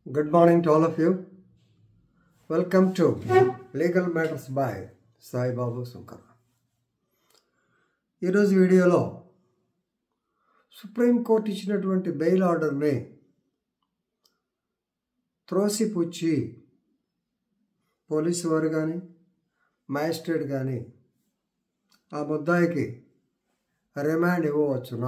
Good morning to all of you. Welcome to Legal Matters by Sai బాబు శంకర్ ఈరోజు వీడియోలో supreme court ఇచ్చినటువంటి bail ఆర్డర్ని త్రోసిపుచ్చి police వారు కానీ మ్యాజిస్ట్రేట్ కానీ ఆ ముద్దాయికి రిమాండ్ ఇవ్వవచ్చునా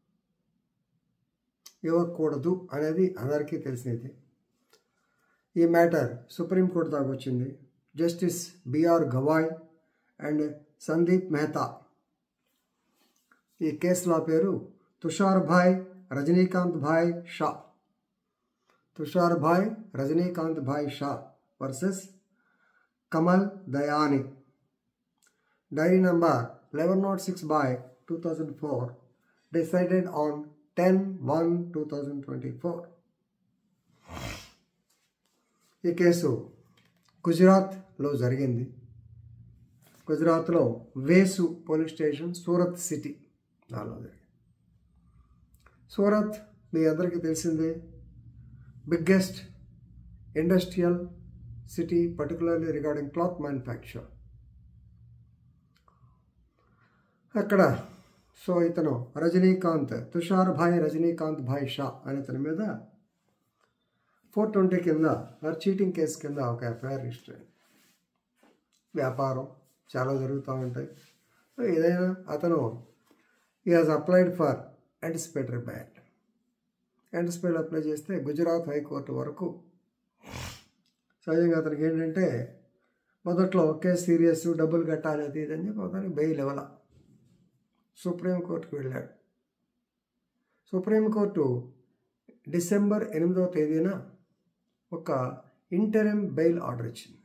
ఇవ్వకూడదు అనేది అందరికీ తెలిసినది ఈ మ్యాటర్ సుప్రీంకోర్టు దాకా వచ్చింది justice BR Gavai and Sandeep Mehta ఈ కేసుల పేరు Tushar bhai Rajnikant bhai Shah Tushar bhai Rajnikant bhai Shah versus Kamal Dayani diary number eleven not six by two thousand four decided on ten one two thousand twenty four ఈ కేసు గుజరాత్లో జరిగింది గుజరాత్లో వేసు పోలీస్ స్టేషన్ సూరత్ సిటీ దానిలో జరిగింది సూరత్ మీ అందరికీ తెలిసిందే biggest industrial city particularly regarding cloth manufacture అక్కడ సో ఇతను రజనీకాంత్ తుషార్ భాయ్ రజనీకాంత్ భాయ్ షా అనే ఇతని మీద ఫోర్ ట్వంటీ కింద మరి చీటింగ్ కేసు కింద ఒక ఎఫ్ఐఆర్ రిజిస్టర్ అయింది వ్యాపారం చాలా జరుగుతూ ఉంటాయి ఏదైనా అతను ఈ has applied for anticipatory bail anticipate apply చేస్తే గుజరాత్ హైకోర్టు వరకు సహజంగా అతనికి ఏంటంటే మొదట్లో కేసు సీరియస్ డబ్బులు కట్టాలి అది ఇది అని చెప్పి అతనికి బెయిల్ ఇవ్వాల సుప్రీంకోర్టుకు వెళ్ళాడు సుప్రీంకోర్టు డిసెంబర్ ఎనిమిదవ తేదీన ఒక ఇంటరిమ్ బెయిల్ ఆర్డర్ ఇచ్చింది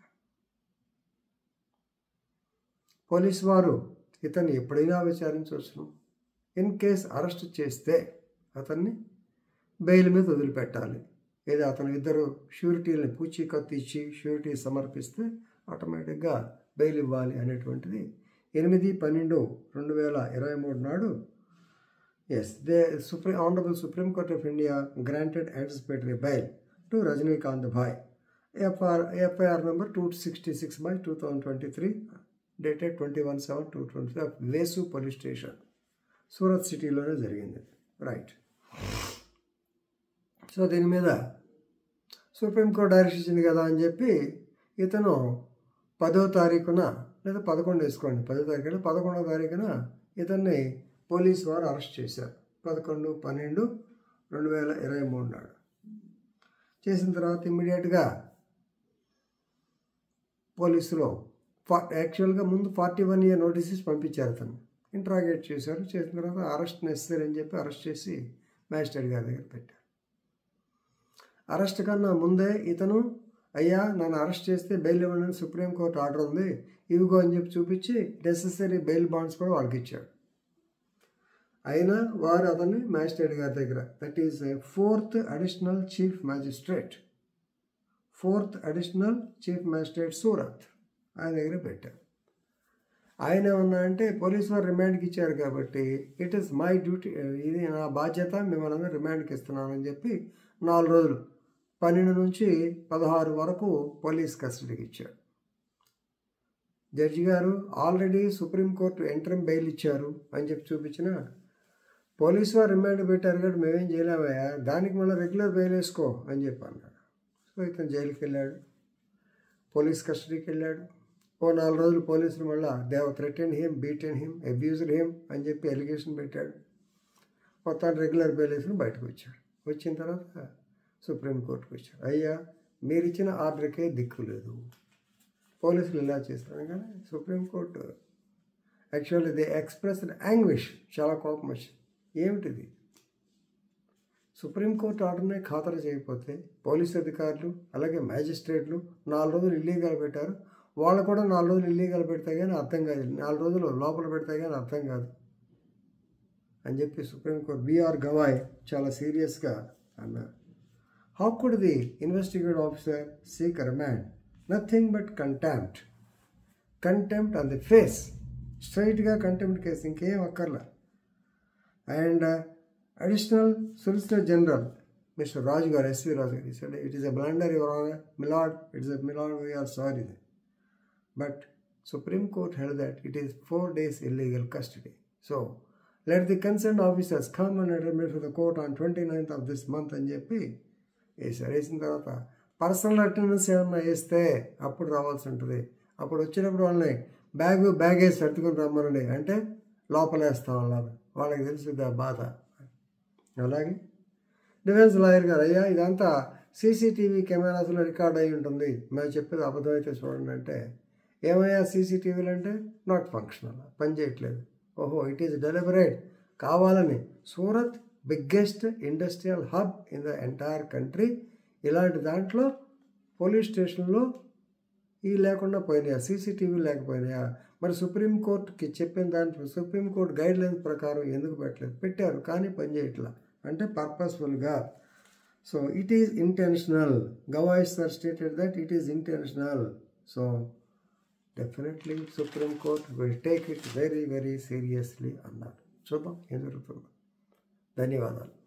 పోలీస్ వారు ఇతన్ని ఎప్పుడైనా విచారించవచ్చును ఇన్ కేస్ అరెస్ట్ చేస్తే అతన్ని బెయిల్ మీద వదిలిపెట్టాలి ఏదో అతను ఇద్దరు షూరిటీలని పూచీకత్తు ఇచ్చి షూరిటీ సమర్పిస్తే ఆటోమేటిక్గా బెయిల్ ఇవ్వాలి అనేటువంటిది ఎనిమిది పన్నెండు రెండు వేల ఇరవై మూడు నాడు as they supreme honourable supreme court of India granted anticipatory bail to Rajnikant bhai FR FIR number two sixty six by two thousand twenty three dated twenty one seven two twenty five Vesu police station Surat సిటీలోనే జరిగింది right so దీని మీద supreme court direction ఇచ్చింది కదా అని చెప్పి ఇతను పదో తారీఖున లేదా పదకొండు వేసుకోండి పదో తారీఖున పదకొండవ తారీఖున ఇతన్ని పోలీసు వారు అరెస్ట్ చేశారు పదకొండు పన్నెండు రెండు వేల ఇరవై మూడు నాడు చేసిన తర్వాత ఇమ్మీడియట్గా పోలీసులో ఫా యాక్చువల్గా ముందు ఫార్టీ వన్ ఇయర్ నోటీసెస్ పంపించారు అతను ఇంట్రాగేట్ చేశారు చేసిన తర్వాత అరెస్ట్ నెసరీ అని చెప్పి అరెస్ట్ చేసి మ్యాజిస్ట్రేట్ గారి దగ్గర పెట్టారు అరెస్ట్ కన్నా ముందే ఇతను అయ్యా నన్ను అరెస్ట్ చేస్తే బెయిల్ ఇవ్వండి సుప్రీంకోర్టు ఆర్డర్ ఉంది ఇవిగో అని చెప్పి చూపించి నెసెసరీ బెయిల్ బాండ్స్ కూడా వాళ్ళకి ఇచ్చాడు అయినా వారు అతన్ని మ్యాజిస్ట్రేట్ గారి దగ్గర that is fourth additional chief magistrate fourth additional chief magistrate Surat ఆయన దగ్గర పెట్టారు ఆయన ఏమన్నా అంటే పోలీస్ వారు రిమాండ్కి ఇచ్చారు కాబట్టి ఇట్ ఈస్ మై డ్యూటీ ఇది నా బాధ్యత మిమ్మల్ని అందరూ రిమాండ్కి ఇస్తున్నానని చెప్పి నాలుగు రోజులు పన్నెండు నుంచి పదహారు వరకు పోలీస్ కస్టడీకి ఇచ్చాడు జడ్జి గారు ఆల్రెడీ సుప్రీంకోర్టు ఎంట్రమ్ బెయిల్ ఇచ్చారు అని చెప్పి చూపించిన పోలీసు వారు రిమాండ్ పెట్టారు కాబట్టి మేమేం చేయలేమయ్యా దానికి మళ్ళీ రెగ్యులర్ బెయిల్ వేసుకో అని చెప్పి అన్నాడు సో ఇతను జైలుకి వెళ్ళాడు పోలీస్ కస్టడీకి వెళ్ళాడు ఓ నాలుగు రోజులు పోలీసులు మళ్ళీ they have threaten him beaten him abused him అని చెప్పి ఎలిగేషన్ పెట్టాడు మొత్తాన్ని రెగ్యులర్ బెయిల్ వేసుకుని బయటకు వచ్చాడు వచ్చిన తర్వాత సుప్రీంకోర్టుకు వచ్చాడు అయ్యా మీరు ఇచ్చిన ఆర్డర్కే దిక్కు లేదు పోలీసులు ఇలా చేస్తారు కానీ సుప్రీంకోర్టు యాక్చువల్లీ దే ఎక్స్ప్రెస్డ్ యాంగ్విష్ చాలా కోపం వచ్చింది ఏమిటిది సుప్రీంకోర్టు ఆర్డర్నే ఖాతరు చేయకపోతే పోలీసు అధికారులు అలాగే మ్యాజిస్ట్రేట్లు నాలుగు రోజులు ఇల్లీగల్ పెట్టారు వాళ్ళు కూడా నాలుగు రోజులు ఇల్లీగల్ పెడితే కానీ అర్థం కాదు నాలుగు రోజులు లోపల పెడితే కానీ అర్థం కాదు అని చెప్పి సుప్రీంకోర్టు బీఆర్ గవాయ్ చాలా సీరియస్గా అన్నారు how could the investigative officer seek remand nothing but contempt contempt on the face స్ట్రైట్గా కంటెంప్ట్ కేసు ఇంకేం అక్కర్లా and additional solicitor general mister Raju గారు ఎస్వి రాజు గారు said it is a blunder your honour milord it's a milord we are sorry but supreme court held that it is four days illegal custody so let the concern officers come and admit the court on twenty ninth of this month అని చెప్పి వేసారు వేసిన తర్వాత personal attendance ఏమన్నా వేస్తే అప్పుడు రావాల్సి ఉంటుంది అప్పుడు వచ్చినప్పుడు వాళ్ళని బ్యాగ్ బ్యాగ్ వేసి సర్దుకొని రమ్మనండి అంటే లోపలేస్తాం వాళ్ళని వాళ్ళకి తెలుసుద్ది ఆ బాధ అలాగే డిఫెన్స్ లాయర్ గారు అయ్యా ఇదంతా సీసీటీవీ కెమెరాస్లో రికార్డ్ అయి ఉంటుంది మేము చెప్పేది అబద్ధమైతే చూడండి అంటే ఏమయ్యా సీసీటీవీలు అంటే నాట్ ఫంక్షనల్ పని చేయట్లేదు ఓహో ఇట్ ఈస్ డెలిబరేట్ కావాలని Surat biggest industrial hub in the entire country ఇలాంటి దాంట్లో పోలీస్ స్టేషన్లో ఇవి లేకుండా పోయినాయా సీసీటీవీ లేకపోయినాయా మరి సుప్రీంకోర్టుకి చెప్పిన దాని సుప్రీంకోర్టు గైడ్ లైన్స్ ప్రకారం ఎందుకు పెట్టలేదు పెట్టారు కానీ పని చేయట్లా అంటే పర్పస్ఫుల్గా so it is intentional Gavai's sir stated that it is intentional so definitely supreme court will take it very very seriously అన్నారు చూద్దాం ఏం జరుగుతుందో ధన్యవాదాలు